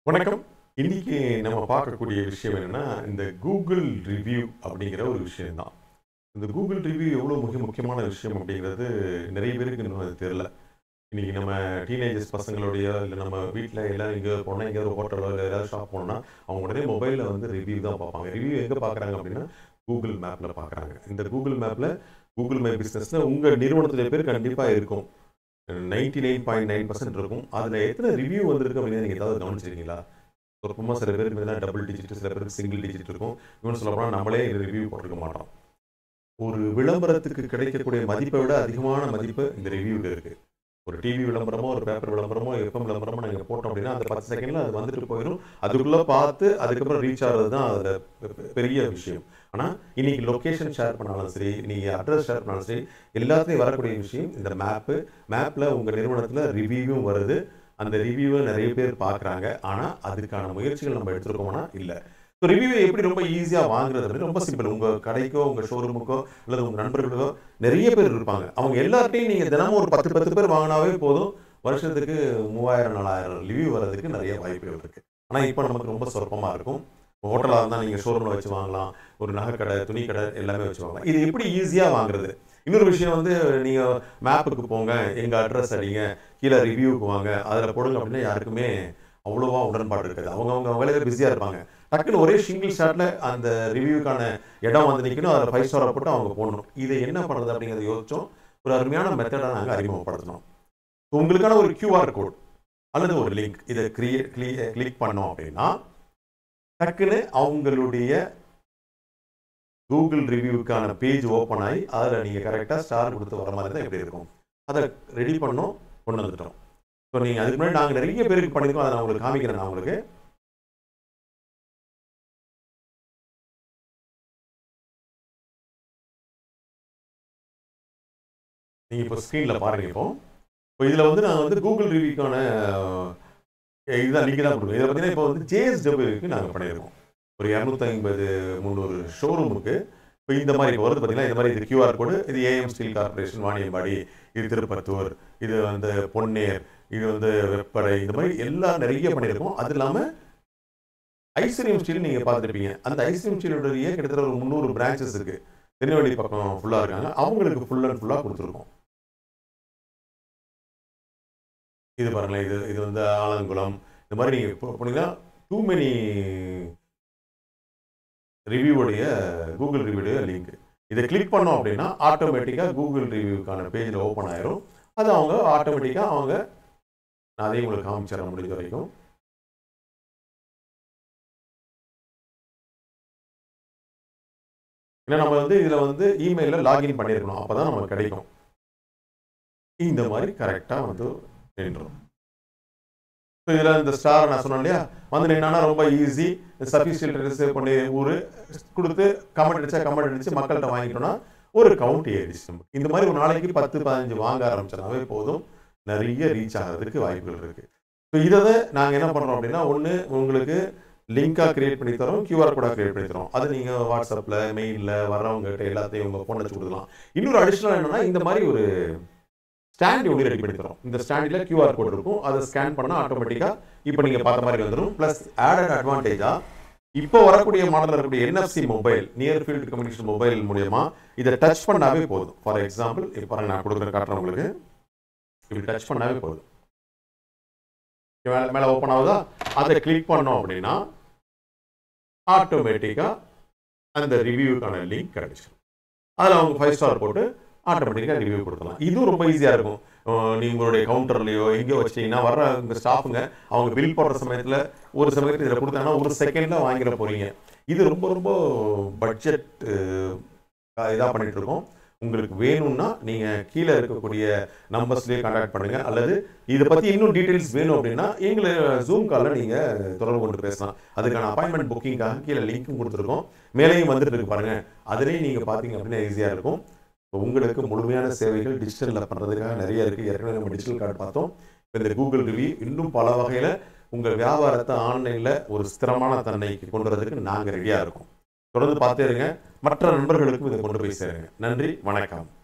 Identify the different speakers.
Speaker 1: வணக்கம் இன்னைக்கு நம்ம பார்க்கக்கூடிய விஷயம் என்னன்னா இந்த கூகுள் ரிவ்யூ அப்படிங்கிற ஒரு விஷயம் தான் இந்த கூகுள் ரிவ்யூ எவ்வளோ மிக முக்கியமான விஷயம் அப்படிங்கிறது நிறைய பேருக்கு இன்னும் அது தெரியல இன்னைக்கு நம்ம டீனேஜர்ஸ் பசங்களுடைய இல்லை நம்ம வீட்டில் எல்லாம் எங்கேயாவது போனால் எங்கேயாவது ஹோட்டலோ இல்லை ஏதாவது ஷாப் போனோம்னா அவங்க உடனே மொபைலில் வந்து ரிவ்யூ தான் பார்ப்பாங்க ரிவ்யூ எங்கே பார்க்குறாங்க அப்படின்னா கூகுள் மேப்பில் பார்க்குறாங்க இந்த கூகுள் மேப்பில் கூகுள் மை பிஸ்னஸில் உங்கள் நிறுவனத்துடைய பேர் கண்டிப்பாக இருக்கும் ninety nine point nine percent இருக்கும் அதில் எத்தனை ரிவ்யூ வந்திருக்கு அப்படின்னு நீங்கள் ஏதாவது கவனிச்சிருக்கீங்களா சுருக்கமாக சில பேருக்கு பார்த்தீங்கன்னா டபுள் டிஜிட் சில பேருக்கு சிங்கிள் டிஜிட் இருக்கும் இவன் சொல்ல போனால் நம்மளே ரிவ்யூ போட்டிருக்க மாட்டோம் ஒரு விளம்பரத்துக்கு கிடைக்கக்கூடிய மதிப்பை விட அதிகமான மதிப்பு இந்த ரிவ்யூக்கு இருக்குது ஒரு டிவி விளம்பரமோ ஒரு பேப்பர் விளம்பரமோ எஃப்எம் விளம்பரமோ நாங்கள் போட்டோம் அப்படின்னா அந்த பத்து செகண்டில் அது வந்துட்டு போயிடும் அதுக்குள்ளே பார்த்து அதுக்கப்புறம் ரீச் ஆகிறது தான் அதில் பெரிய விஷயம் ஆனால் இன்னைக்கு லொக்கேஷன் ஷேர் பண்ணாலும் சரி நீங்கள் அட்ரஸ் ஷேர் பண்ணாலும் சரி எல்லாத்துலேயும் வரக்கூடிய விஷயம் இந்த மேப்பு மேப்பில் உங்கள் நிறுவனத்தில் ரிவ்யூவும் வருது அந்த ரிவ்யூவை நிறைய பேர் பார்க்குறாங்க ஆனால் அதுக்கான முயற்சிகள் நம்ம எடுத்துருக்கோம்னா இல்லை ஸோ ரிவ்யூவை எப்படி ரொம்ப ஈஸியாக வாங்குறது அப்படின்னு ரொம்ப சிம்பிள் உங்கள் கடைக்கோ உங்கள் ஷோரூமுக்கோ அல்லது உங்கள் நண்பர்களுக்கோ நிறைய பேர் இருப்பாங்க அவங்க எல்லார்ட்டையும் நீங்கள் தினமும் ஒரு பத்து பத்து பேர் வாங்கினாவே போதும் வருஷத்துக்கு மூவாயிரம் நாலாயிரம் ரிவ்யூ வர்றதுக்கு நிறைய வாய்ப்புகள் இருக்குது ஆனால் இப்போ நமக்கு ரொம்ப சொற்பமாக இருக்கும் ஹோட்டலாக இருந்தால் நீங்கள் ஷோரூமில் வச்சு வாங்கலாம் ஒரு நகைக்கடை துணி கடை எல்லாமே வச்சு வாங்கலாம் இது எப்படி ஈஸியாக வாங்குறது இன்னொரு விஷயம் வந்து நீங்கள் மேப்புக்கு போங்க எங்கள் அட்ரஸ் அடிங்க கீழே ரிவ்யூக்கு வாங்க அதில் போடுங்க அப்படின்னா யாருக்குமே அவ்வளோவா உடன்பாடு இருக்காது அவங்க அவங்க வேலையில் பிஸியாக இருப்பாங்க டக்குன்னு ஒரே சிங்கிள் ஷாட்டில் அந்த ரிவ்யூக்கான இடம் வந்து நிற்கணும் அதில் ஃபைவ் ஸ்டாரை போட்டு அவங்க போடணும் இதை என்ன பண்ணுறது அப்படிங்கிறத யோசிச்சோம் ஒரு அருமையான மெத்தடை நாங்கள் அறிமுகப்படுத்தணும் உங்களுக்கான ஒரு கியூஆர் கோட் அல்லது ஒரு லிங்க் இதை கிரியேட் கிளிக் பண்ணோம் அப்படின்னா டக்குன்னு அவங்களுடைய கூகுள் ரிவ்யூக்கான பேஜ் ஓப்பன் ஆகி அதில் நீங்கள் கரெக்டாக ஸ்டார் கொடுத்து வர மாதிரி தான் எப்படி இருக்கும் அதை ரெடி பண்ணோம் கொண்டு வந்துட்டோம் ஸோ நீங்கள் அதுக்கு முன்னாடி நாங்கள் நிறைய பேருக்கு பண்ணியிருக்கோம் அதை நான் உங்களுக்கு காமிக்கிறேன் நான் உங்களுக்கு நீங்கள் இப்போ ஸ்க்ரீனில் பாருங்க இப்போ இப்போ இதில் வந்து நான் வந்து கூகுள் ரிவ்யூக்கான இதுதான் லிங்க் தான் கொடுக்குறோம் இதில் பார்த்தீங்கன்னா இப்போ வந்து ஜேஎஸ்டபிள்யூக்கு நாங்கள் பண்ணியிருக்கோம் ஒரு இரநூத்தி ஐம்பது முந்நூறு ஷோரூமுக்கு இப்போ இந்த மாதிரி இப்போ வருது பார்த்தீங்கன்னா இந்த மாதிரி இது கியூஆர் கோடு இது ஏஎம் ஸ்டீல் கார்பரேஷன் வாணியம்பாடி இது திருப்பத்தூர் இது வந்து பொன்னேர் இது வந்து வெப்படை இந்த மாதிரி எல்லாம் நிறைய பண்ணியிருக்கோம் அது இல்லாமல் ஐஸ்கிரீம் ஸ்டீல் நீங்கள் பார்த்துருப்பீங்க அந்த ஐஸ்கிரீம் ஸ்டீலுடைய கிட்டத்தட்ட ஒரு முந்நூறு பிரான்ச்சஸ் இருக்குது திருநெல்வேலி பக்கம் ஃபுல்லாக இருக்காங்க அவங்களுக்கு ஃபுல் அண்ட் ஃபுல்லாக கொடுத்துருக்கோம் இது பாருங்களேன் இது இது வந்து ஆலங்குளம் இந்த மாதிரி நீங்கள் இப்போ போனீங்கன்னா டூ மெனி ரிவ்யூவுடைய கூகுள் ரிவ்யூடைய லிங்க் இதை கிளிக் பண்ணோம் அப்படின்னா ஆட்டோமேட்டிக்காக கூகுள் ரிவ்யூக்கான பேஜில் ஓப்பன் ஆயிரும் அது அவங்க ஆட்டோமேட்டிக்காக அவங்க நான் அதையும் உங்களுக்கு காமிச்சிடறேன் முடிஞ்ச வரைக்கும் ஏன்னா நம்ம வந்து இதில் வந்து இமெயிலில் லாகின் பண்ணியிருக்கணும் அப்போ தான் நமக்கு கிடைக்கும் இந்த மாதிரி கரெக்டாக வந்து நின்றோம் இப்போ இதில் இந்த ஸ்டார் நான் சொன்னேன் இல்லையா வந்து நின்னா ரொம்ப ஈஸி சஃபிஷியல் ரிசர்வ் பண்ணி ஊர் கொடுத்து கமெண்ட் அடிச்சா கமெண்ட் அடிச்சு மக்கள்கிட்ட வாங்கிட்டோம்னா ஒரு கவுண்ட் ஏறிச்சு நமக்கு இந்த மாதிரி ஒரு நாளைக்கு பத்து பதினஞ்சு வாங்க ஆரம்பிச்சோம்னாவே போதும் நிறைய ரீச் ஆகிறதுக்கு வாய்ப்புகள் இருக்கு ஸோ இதை நாங்கள் என்ன பண்ணுறோம் அப்படின்னா ஒன்று உங்களுக்கு லிங்காக கிரியேட் பண்ணி தரோம் கியூஆர் கோடாக கிரியேட் பண்ணி தரோம் அது நீங்கள் வாட்ஸ்அப்பில் மெயிலில் வரவங்ககிட்ட எல்லாத்தையும் உங்கள் ஃபோன் வச்சு கொடுக்கலாம் இன்னொரு அடிஷ்னல் என்னன்னா இந்த மாதிரி ஒரு ஸ்டாண்ட் ஒன்று ரெடி பண்ணி தரோம் இந்த ஸ்டாண்டில் கியூஆர் கோட் இருக்கும் அதை ஸ்கேன் பண்ணால் ஆட்டோமேட்டிக்காக இப்போ நீங்கள் பார்த்த மாதிரி வந்துடும் ப்ளஸ் ஆடட் அட்வான்டேஜாக இப்போ வரக்கூடிய மாடலில் இருக்கக்கூடிய NFC mobile near field communication mobile மூலியமா இதை டச் பண்ணாவே போதும் ஃபார் எக்ஸாம்பிள் இப்போ நான் கொடுக்குற காட்டுறேன் உங்களுக்கு இப்படி டச் பண்ணாவே போதும் மேலே மேலே ஓப்பன் ஆகுதா அதை கிளிக் பண்ணோம் அப்படின்னா ஆட்டோமேட்டிக்காக அந்த ரிவ்யூக்கான லிங்க் கிடைச்சிடும் அதில் அவங்க ஃபைவ் ஸ்டார் போட்டு ஆட்டோமேட்டிக்காக ரிவ்யூ கொடுக்கலாம் இதுவும் ரொம்ப ஈஸியாக இருக்கும் நீங்கள் உங்களுடைய கவுண்டர்லையோ எங்கேயோ வச்சிட்டிங்கன்னா வர்ற உங்கள் ஸ்டாஃபுங்க அவங்க பில் போடுற சமயத்தில் ஒரு சமயத்தில் இதில் கொடுத்தாங்கன்னா ஒரு செகண்டில் வாங்கிட போகிறீங்க இது ரொம்ப ரொம்ப பட்ஜெட் இதாக பண்ணிட்டு இருக்கோம் உங்களுக்கு வேணும்னா நீங்கள் கீழே இருக்கக்கூடிய நம்பர்ஸ்லேயே கான்டாக்ட் பண்ணுங்கள் அல்லது இதை பற்றி இன்னும் டீட்டெயில்ஸ் வேணும் அப்படின்னா எங்களை ஜூம் காலில் நீங்கள் தொடர்பு கொண்டு பேசலாம் அதுக்கான அப்பாயின்மெண்ட் புக்கிங்காக கீழே லிங்க்கும் கொடுத்துருக்கோம் மேலேயும் வந்துட்டு இருக்கு பாருங்கள் அதுலேயும் நீங்கள் பார்த்தீங்க அப்படின்னா ஈஸியாக இருக்கும் உங்களுக்கு முழுமையான சேவைகள் டிஜிட்டலில் பண்ணுறதுக்காக நிறைய இருக்குது ஏற்கனவே நம்ம டிஜிட்டல் கார்டு பார்த்தோம் இப்போ இந்த கூகுள் ரிவ்யூ இன்னும் பல வகையில் உங்கள் வியாபாரத்தை ஆன்லைனில் ஒரு ஸ்திரமான தன்மைக்கு கொண்டு வரதுக்கு நாங்கள் ரெடியாக இருக்கோம் தொடர்ந்து பார்த்தே இருங்க மற்ற நண்பர்களுக்கும் இதை கொண்டு போய் சேருங்க நன்றி வணக்கம்